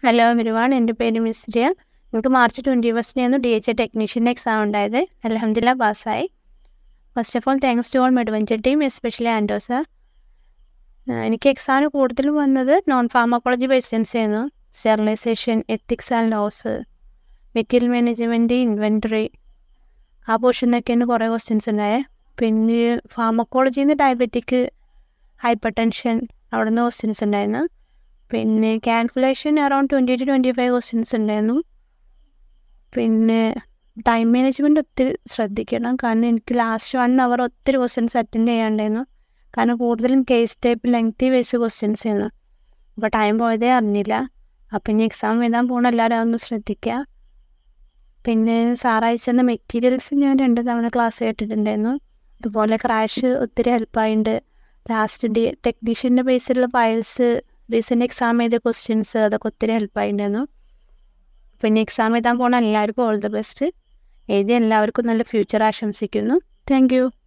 hello everyone എൻ്റെ പേര് മിസ്രിയ എനിക്ക് മാർച്ച് ട്വൻറ്റി ഫസ്റ്റിനായിരുന്നു ഡി എച്ച് എ ടെക്നീഷ്യൻ്റെ എക്സാം ഉണ്ടായത് അലഹമ്മദില്ല പാസ്സായി first of all thanks to all Medventure team especially ആൻഡോസ എനിക്ക് എക്സാമിന് കൂടുതലും വന്നത് നോൺ ഫാർമക്കോളജി ക്വസ്റ്റ്യൻസ് ആയിരുന്നു sterilisation ethics and laws material management inventory ആ പോർഷനൊക്കെ തന്നെ കുറേ ക്വസ്റ്റ്യൻസ് ഉണ്ടായേ പിന്നെ ഫാർമക്കോളജിയിൽ നിന്ന് ഡയബറ്റിക് ഹൈപ്പർ ടെൻഷൻ അവിടെ നിന്ന് ക്വസ്റ്റ്യൻസ് ഉണ്ടായിരുന്നു പിന്നെ calculation around twenty to twenty five questions ഉണ്ടായിരുന്നു പിന്നെ ടൈം മാനേജ്മെൻറ്റ് ഒത്തിരി ശ്രദ്ധിക്കണം കാരണം എനിക്ക് ലാസ്റ്റ് വൺ അവർ ഒത്തിരി ക്വസ്റ്റ്യൻസ് അറ്റൻഡ് ചെയ്യാണ്ടായിരുന്നു കാരണം കൂടുതലും case type lengthy base questions ആയിരുന്നു അപ്പോൾ ടൈം പോയതേ അറിഞ്ഞില്ല അപ്പം ഇനി എക്സാം എഴുതാൻ പോകണ എല്ലാവരും അതൊന്ന് ശ്രദ്ധിക്കുക പിന്നെ സാറയച്ചെന്ന മെറ്റീരിയൽസ് ഞാൻ രണ്ട് തവണ ക്ലാസ് കേട്ടിട്ടുണ്ടായിരുന്നു അതുപോലെ ക്രാഷ് ഒത്തിരി ഹെൽപ്പായിട്ടുണ്ട് ലാസ്റ്റ് ഡി ടെക്നീഷ്യൻ്റെ ബേസിലുള്ള ഫയൽസ് റീസെൻ്റ് എക്സാം ചെയ്ത ക്വസ്റ്റ്യൻസ് അതൊക്കെ ഒത്തിരി ഹെൽപ്പായിട്ടുണ്ടായിരുന്നു പിന്നെ എക്സാം എഴുതാൻ പോകണ എല്ലാവർക്കും ഓൾ ദി ബെസ്റ്റ് എഴുതി എല്ലാവർക്കും നല്ല ഫ്യൂച്ചർ ആശംസിക്കുന്നു താങ്ക് യു